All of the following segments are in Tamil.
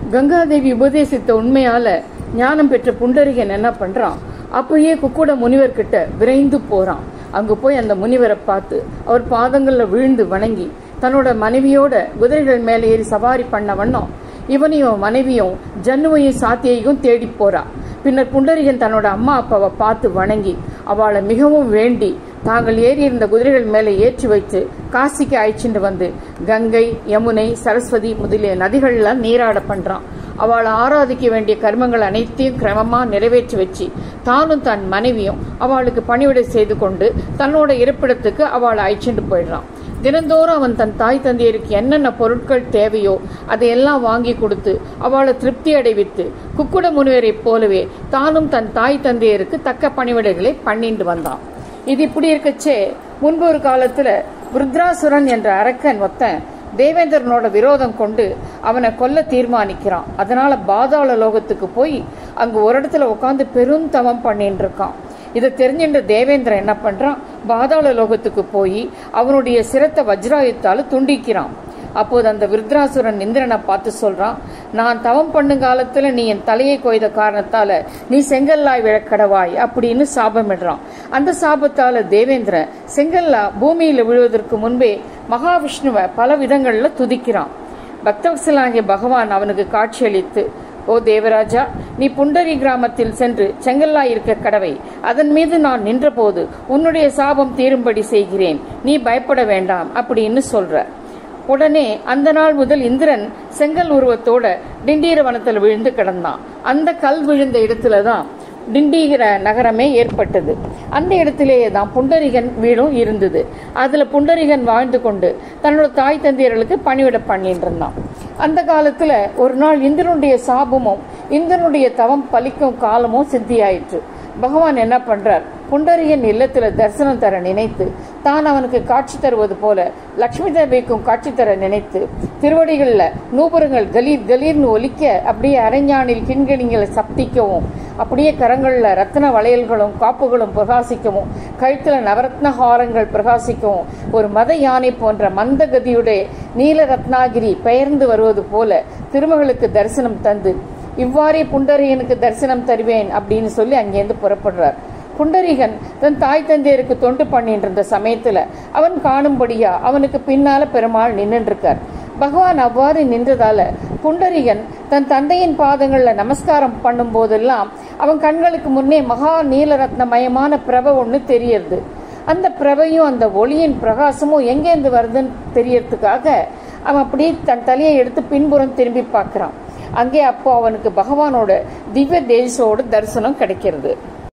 கங்காதேவி உபதேசித்த உண்மையால ஞானம் பெற்ற புண்டரிகன் என்ன பண்றான் அப்பயே குக்குட முனிவர் கிட்ட விரைந்து போறான் அங்கு போய் அந்த முனிவரை பார்த்து அவர் பாதங்கள்ல விழுந்து வணங்கி தன்னோட மனைவியோட குதிரைகள் மேலே ஏறி சவாரி பண்ண வண்ணம் இவனையும் மனைவியும் ஜன்னுவையும் சாத்தியையும் தேடி போறா பின்னர் புண்டரிகன் தன்னோட அம்மா அப்பாவை பார்த்து வணங்கி அவளை மிகவும் வேண்டி தாங்கள் ஏறி இருந்த குதிரைகள் மேலே ஏற்றி வைத்து காசிக்கு அழைச்சிட்டு வந்து கங்கை யமுனை சரஸ்வதி முதலிய நதிகள்லாம் நீராட பண்றான் அவளை ஆராதிக்க வேண்டிய கர்மங்கள் அனைத்தையும் கிரமமா நிறைவேற்றி வச்சு தானும் தன் மனைவியும் அவளுக்கு பணிவிடை செய்து கொண்டு தன்னோட இருப்பிடத்துக்கு அவளை அழைச்சிட்டு போயிடுறான் தினந்தோறும் அவன் தன் தாய் தந்தையருக்கு என்னென்ன பொருட்கள் தேவையோ அதையெல்லாம் வாங்கி கொடுத்து அவளை திருப்தி அடைவித்து குக்குட முனிவரைப் போலவே தானும் தன் தாய் தந்தையருக்கு தக்க பணிவிடைகளை பண்ணிட்டு வந்தான் இது இப்படி இருக்கச்சே முன்பு ஒரு காலத்துல ருத்ராசுரன் என்ற அரக்கன் ஒத்தன் தேவேந்திரனோட விரோதம் கொண்டு அவனை கொல்ல தீர்மானிக்கிறான் அதனால பாதாள லோகத்துக்கு போய் அங்க ஒரு இடத்துல உட்காந்து பெரும் தவம் பண்ணிட்டு இருக்கான் இதை தெரிஞ்சுட்ட தேவேந்திரன் என்ன பண்றான் பாதாள லோகத்துக்கு போய் அவனுடைய சிரத்தை வஜ்ராயுத்தால துண்டிக்கிறான் அப்போது அந்த விருத்ராசுரன் இந்திரனை பார்த்து சொல்றான் நான் தவம் பண்ணும் காலத்துல நீ என் தலையை கொய்த காரணத்தால நீ செங்கல்லாய் விழக்கடவாய் அப்படின்னு சாபமிடுறான் அந்த சாபத்தால தேவேந்திரன் செங்கல்லா பூமியில விழுவதற்கு முன்பே மகாவிஷ்ணுவை பல விதங்கள்ல துதிக்கிறான் பக்தவத்சலாகிய பகவான் அவனுக்கு காட்சியளித்து ஓ தேவராஜா நீ புண்டரி கிராமத்தில் சென்று செங்கல்லா இருக்க கடவை அதன் மீது நான் நின்றபோது உன்னுடைய சாபம் தீரும்படி செய்கிறேன் நீ பயப்பட வேண்டாம் அப்படின்னு சொல்ற உடனே அந்த நாள் முதல் இந்திரன் செங்கல் உருவத்தோட டிண்டீர வனத்தில் விழுந்து கிடந்தான் அந்த கல் விழுந்த இடத்துல தான் டிண்டிகிற நகரமே ஏற்பட்டது அந்த இடத்திலேயே தான் புண்டரிகன் வீடும் இருந்தது அதுல புண்டரிகன் வாழ்ந்து கொண்டு தன்னோட தாய் தந்தையர்களுக்கு பணிவிட பண்ணிட்டு இருந்தான் அந்த காலத்துல ஒரு நாள் இந்திரனுடைய சாபமும் இந்திரனுடைய தவம் பலிக்கும் காலமும் சித்தியாயிற்று பகவான் என்ன பண்றார் புண்டரியன் இல்லத்துல தரிசனம் தர நினைத்து தான் அவனுக்கு காட்சி தருவது போல லட்சுமி தேவிக்கும் காட்சி தர நினைத்து திருவடிகள்ல நூபுரங்கள் கலீர் கலீர்னு ஒலிக்க அப்படியே அரைஞானில் கிண்கிணிங்களை சப்திக்கவும் அப்படியே கரங்கள்ல ரத்ன வளையல்களும் காப்புகளும் பிரகாசிக்கவும் கழுத்துல நவரத்ன ஹாரங்கள் பிரகாசிக்கவும் ஒரு மத யானை போன்ற மந்த கதியுடைய நீல ரத்னாகிரி பெயர்ந்து வருவது போல திருமகளுக்கு தரிசனம் தந்து இவ்வாறே புண்டரியனுக்கு தரிசனம் தருவேன் அப்படின்னு சொல்லி அங்கேருந்து புறப்படுறார் புண்டரிகன் தன் தாய் தந்தையருக்கு தொண்டு பண்ணிட்டு இருந்த சமயத்துல அவன் காணும்படியா அவனுக்கு பின்னால பெருமாள் நின்றுட்டு இருக்கார் பகவான் அவ்வாறு நின்றதால புண்டரிகன் தன் தந்தையின் பாதங்கள்ல நமஸ்காரம் பண்ணும் போதெல்லாம் அவன் கண்களுக்கு முன்னே மகா நீலரத்னமயமான பிரப ஒண்ணு தெரியறது அந்த பிரபையும் அந்த ஒளியின் பிரகாசமும் எங்கேருந்து வருதுன்னு தெரியறதுக்காக அவன் அப்படியே தன் தலையை எடுத்து பின்புறம் திரும்பி பார்க்கறான் அங்கே அப்போ அவனுக்கு பகவானோட திவ்ய தேசோட தரிசனம் கிடைக்கிறது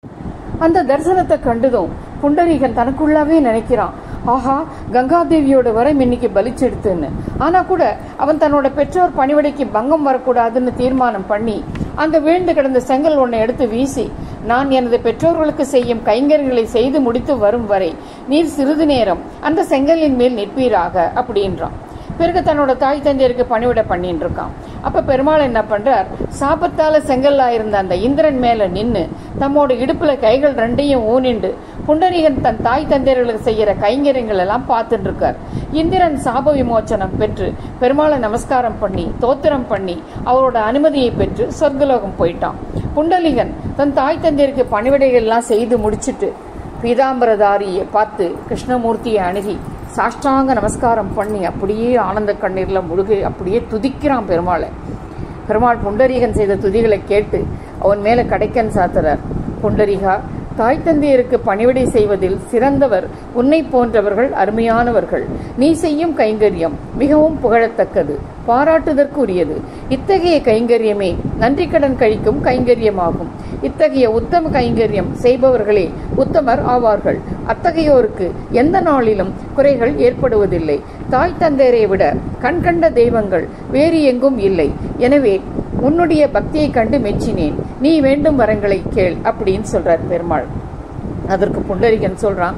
அந்த தரிசனத்தை கண்டதும் புண்டரீகன் தனக்குள்ளாவே நினைக்கிறான் ஆஹா கங்காதேவியோட வரம் இன்னைக்கு பலிச்செடுத்துன்னு ஆனா கூட அவன் தன்னோட பெற்றோர் பணிவிடைக்கு பங்கம் வரக்கூடாதுன்னு தீர்மானம் பண்ணி அந்த விழுந்து கிடந்த செங்கல் ஒன்றை எடுத்து வீசி நான் எனது பெற்றோர்களுக்கு செய்யும் கைங்கர்களை செய்து முடித்து வரும் வரை நீர் சிறிது நேரம் அந்த செங்கலின் மேல் நிற்பீராக அப்படின்றான் பிறகு தன்னோட தாய் தந்தையருக்கு பணிவிட பண்ணிட்டு இருக்கான் அப்ப பெருமாள் என்ன பண்றார் சாபத்தால செங்கல்லா இருந்த அந்த இந்திரன் மேல நின்னு தம்மோட இடுப்புல கைகள் ரெண்டையும் ஊனிண்டு புண்டரீகன் தன் தாய் தந்தையர்களுக்கு செய்யற கைங்கரியங்கள் எல்லாம் பார்த்துட்டு இருக்கார் இந்திரன் சாப விமோச்சனம் பெற்று பெருமாளை நமஸ்காரம் பண்ணி தோத்திரம் பண்ணி அவரோட அனுமதியை பெற்று சொர்க்கலோகம் போயிட்டான் புண்டலிகன் தன் தாய் தந்தையருக்கு பணிவிடைகள் எல்லாம் செய்து முடிச்சிட்டு பீதாம்பரதாரியை பார்த்து கிருஷ்ணமூர்த்தியை அணுகி சாஷ்டாங்க நமஸ்காரம் பண்ணி அப்படியே ஆனந்த கண்ணீர்ல முழுகி அப்படியே துதிக்கிறான் பெருமாளை பெருமாள் புண்டரீகன் செய்த துதிகளை கேட்டு அவன் மேல கடைக்கன் சாத்துறார் புண்டரிகா தாய் தந்தையருக்கு பணிவிடை செய்வதில் சிறந்தவர் உன்னை போன்றவர்கள் அருமையானவர்கள் நீ செய்யும் கைங்கரியம் மிகவும் புகழத்தக்கது பாராட்டுதற்குரியது இத்தகைய கைங்கரியமே நன்றி கடன் கழிக்கும் கைங்கரியமாகும் இத்தகைய உத்தம கைங்கரியம் செய்பவர்களே உத்தமர் ஆவார்கள் அத்தகையோருக்கு எந்த நாளிலும் குறைகள் ஏற்படுவதில்லை தாய் தந்தையரை விட கண்கண்ட தெய்வங்கள் வேறு எங்கும் இல்லை எனவே உன்னுடைய பக்தியை கண்டு மெச்சினேன் நீ வேண்டும் வரங்களை கேள் அப்படின்னு சொல்றார் பெருமாள் அதற்கு புண்டரிகன் சொல்றான்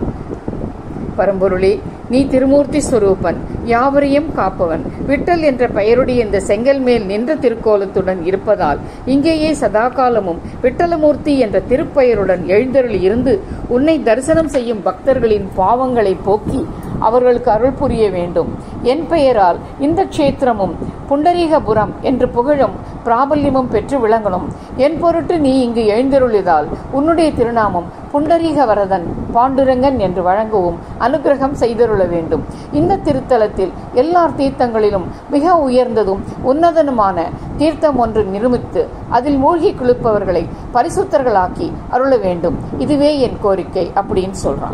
பரம்பொருளே நீ திருமூர்த்தி ஸ்வரூபன் யாவரையும் காப்பவன் விட்டல் என்ற பெயருடைய இந்த செங்கல் மேல் நின்ற திருக்கோலத்துடன் இருப்பதால் இங்கேயே சதாகாலமும் விட்டலமூர்த்தி என்ற திருப்பெயருடன் எழுந்தருளி இருந்து உன்னை தரிசனம் செய்யும் பக்தர்களின் பாவங்களை போக்கி அவர்களுக்கு அருள் புரிய வேண்டும் என் பெயரால் இந்த க்ஷேத்திரமும் புண்டரீகபுரம் என்று புகழும் பிராபல்யமும் பெற்று விளங்கணும் என் பொருட்டு நீ இங்கு எழுந்தருளியதால் உன்னுடைய திருநாமம் புண்டரீக வரதன் பாண்டுரங்கன் என்று வழங்கவும் அனுகிரகம் செய்தருள வேண்டும் இந்த திருத்தலத்தில் எல்லா தீர்த்தங்களிலும் மிக உயர்ந்ததும் உன்னதனுமான தீர்த்தம் ஒன்று நிருமித்து அதில் மூழ்கி குளிப்பவர்களை பரிசுத்தர்களாக்கி அருள வேண்டும் இதுவே என் கோரிக்கை அப்படின்னு சொல்றான்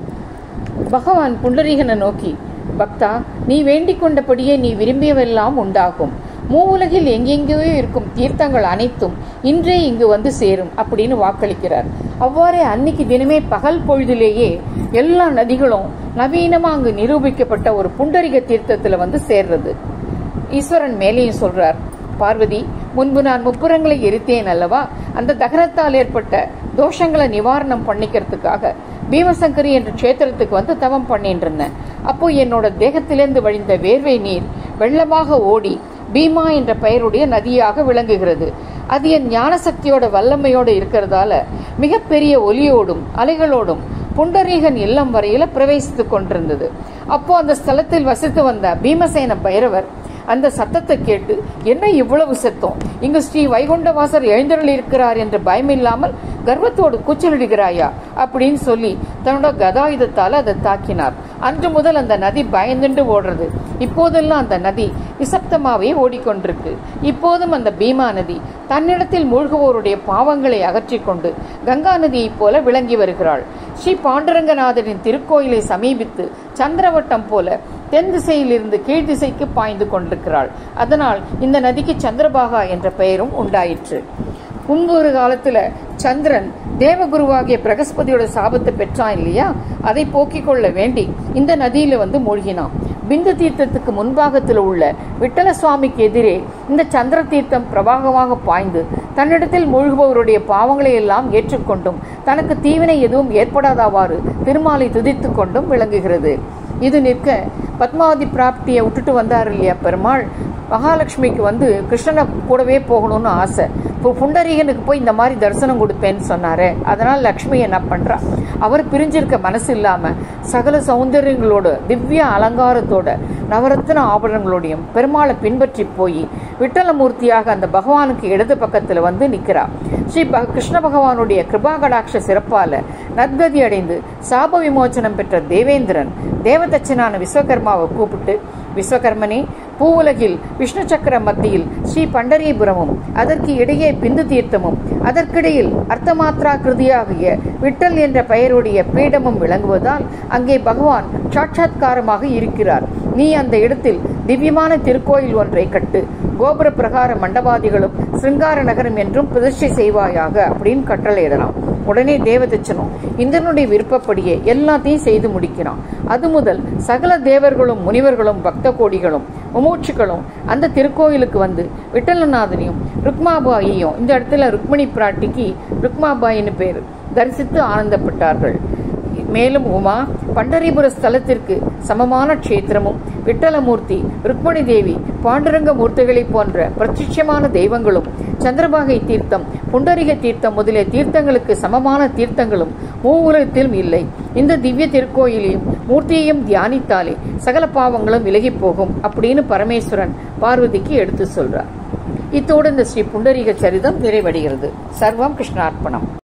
பகவான் புண்டரீகனை நோக்கி பக்தா நீ வேண்டிக் கொண்டபடியே நீ விரும்பியவெல்லாம் உண்டாகும் மூவுலகில் எங்கெங்கேயோ இருக்கும் தீர்த்தங்கள் அனைத்தும் இன்றே இங்கு வந்து சேரும் அப்படின்னு வாக்களிக்கிறார் அவ்வாறே அன்னைக்கு தினமே பகல் பொழுதிலேயே எல்லா நதிகளும் நவீனமா அங்கு நிரூபிக்கப்பட்ட ஒரு புண்டரிக தீர்த்தத்துல வந்து சேர்றது ஈஸ்வரன் மேலேயும் சொல்றார் பார்வதி முன்பு நான் முப்புறங்களை எரித்தேன் அல்லவா அந்த தகனத்தால் ஏற்பட்ட தோஷங்களை நிவாரணம் பண்ணிக்கிறதுக்காக பீமசங்கரி என்ற க்ஷேத்திரத்துக்கு வந்து தவம் பண்ணிட்டு இருந்தேன் அப்போ என்னோட தேகத்திலிருந்து வழிந்த வேர்வை நீர் வெள்ளமாக ஓடி பீமா என்ற பெயருடைய நதியாக விளங்குகிறது அது என் ஞான சக்தியோட வல்லமையோடு இருக்கிறதால மிகப்பெரிய ஒலியோடும் அலைகளோடும் புண்டரீகன் இல்லம் வரையில பிரவேசித்துக் கொண்டிருந்தது அப்போ அந்த ஸ்தலத்தில் வசித்து வந்த பீமசேன பைரவர் அந்த சத்தத்தை கேட்டு என்ன இவ்வளவு சத்தம் இங்கு ஸ்ரீ வைகுண்டவாசர் எழுந்தருளி இருக்கிறார் என்று பயமில்லாமல் கர்வத்தோடு கூச்சலிடுகிறாயா அப்படின்னு சொல்லி தன்னோட கதாயுதத்தால் அதை தாக்கினார் அன்று முதல் அந்த நதி பயந்துண்டு ஓடுறது இப்போதெல்லாம் அந்த நதி நிசப்தமாவே ஓடிக்கொண்டிருக்கு இப்போதும் அந்த பீமா நதி தன்னிடத்தில் மூழ்குவோருடைய பாவங்களை அகற்றிக்கொண்டு கங்கா நதியைப் போல விளங்கி வருகிறாள் ஸ்ரீ பாண்டுரங்கநாதரின் திருக்கோயிலை சமீபித்து சந்திரவட்டம் போல தென் திசையிலிருந்து கீழ் திசைக்கு பாய்ந்து கொண்டிருக்கிறாள் அதனால் இந்த நதிக்கு சந்திரபாகா என்ற பெயரும் உண்டாயிற்று முன்பு ஒரு காலத்துல சந்திரன் தேவகுருவாகிய பிரகஸ்பதியோட சாபத்தை பெற்றான் இல்லையா அதை போக்கிக் கொள்ள வேண்டி இந்த நதியில வந்து மூழ்கினான் பிந்து தீர்த்தத்துக்கு முன்பாகத்தில் உள்ள விட்டல சுவாமிக்கு எதிரே இந்த சந்திர தீர்த்தம் பிரவாகமாக பாய்ந்து தன்னிடத்தில் மூழ்குபவருடைய பாவங்களை எல்லாம் ஏற்றுக்கொண்டும் தனக்கு தீவினை எதுவும் ஏற்படாதவாறு திருமாலை துதித்து கொண்டும் விளங்குகிறது இது நிற்க பத்மாவதி பிராப்தியை விட்டுட்டு வந்தார் இல்லையா பெருமாள் மகாலட்சுமிக்கு வந்து கிருஷ்ணனை கூடவே போகணும்னு ஆசை இப்போ புண்டரீகனுக்கு போய் இந்த மாதிரி தரிசனம் கொடுப்பேன்னு சொன்னாரு அதனால் லக்ஷ்மி என்ன பண்றா அவர் பிரிஞ்சிருக்க மனசு இல்லாம சகல சௌந்தரியங்களோட திவ்ய அலங்காரத்தோட நவரத்ன ஆபரணங்களோடையும் பெருமாளை பின்பற்றி போய் விட்டலமூர்த்தியாக அந்த பகவானுக்கு இடது பக்கத்துல வந்து நிக்கிறா ஸ்ரீ ப கிருஷ்ண பகவானுடைய கிருபா கடாட்ச சிறப்பால நத்கதி அடைந்து சாப விமோச்சனம் பெற்ற தேவேந்திரன் தேவதச்சனான விஸ்வகர்மாவை கூப்பிட்டு விஸ்வகர்மனே பூவுலகில் விஷ்ணு சக்கர மத்தியில் ஸ்ரீ பண்டரீபுரமும் அதற்கு இடையே பிந்து தீர்த்தமும் அதற்கிடையில் அர்த்தமாத்ரா கிருதியாகிய விட்டல் என்ற பெயருடைய பீடமும் விளங்குவதால் அங்கே பகவான் சாட்சாத்காரமாக இருக்கிறார் நீ அந்த இடத்தில் திவ்யமான திருக்கோயில் ஒன்றை கட்டு கோபுர பிரகார மண்டபாதிகளும் சிருங்கார நகரம் என்றும் பிரதிஷ்டை செய்வாயாக அப்படின்னு கட்டளையிடலாம் உடனே தேவதச்சனும் இந்திரனுடைய விருப்பப்படியே எல்லாத்தையும் செய்து முடிக்கிறான் அது முதல் சகல தேவர்களும் முனிவர்களும் பக்த கோடிகளும் முமூட்சுக்களும் அந்த திருக்கோயிலுக்கு வந்து விட்டலநாதனையும் ருக்மாபாயையும் இந்த இடத்துல ருக்மணி பிராட்டிக்கு ருக்மாபாயின்னு பேர் தரிசித்து ஆனந்தப்பட்டார்கள் மேலும் உமா பண்டரிபுர ஸ்தலத்திற்கு சமமான க்ஷேத்திரமும் விட்டலமூர்த்தி ருக்மணி தேவி பாண்டுரங்க மூர்த்திகளை போன்ற பிரத்யட்சமான தெய்வங்களும் சந்திரபாகை தீர்த்தம் புண்டரிக தீர்த்தம் முதலிய தீர்த்தங்களுக்கு சமமான தீர்த்தங்களும் மூவுலகத்திலும் இல்லை இந்த திவ்ய திருக்கோயிலையும் மூர்த்தியையும் தியானித்தாலே சகல பாவங்களும் விலகி போகும் அப்படின்னு பரமேஸ்வரன் பார்வதிக்கு எடுத்து சொல்றார் இத்தோடு இந்த ஸ்ரீ புண்டரீக சரிதம் நிறைவடைகிறது சர்வம் கிருஷ்ணார்ப்பணம்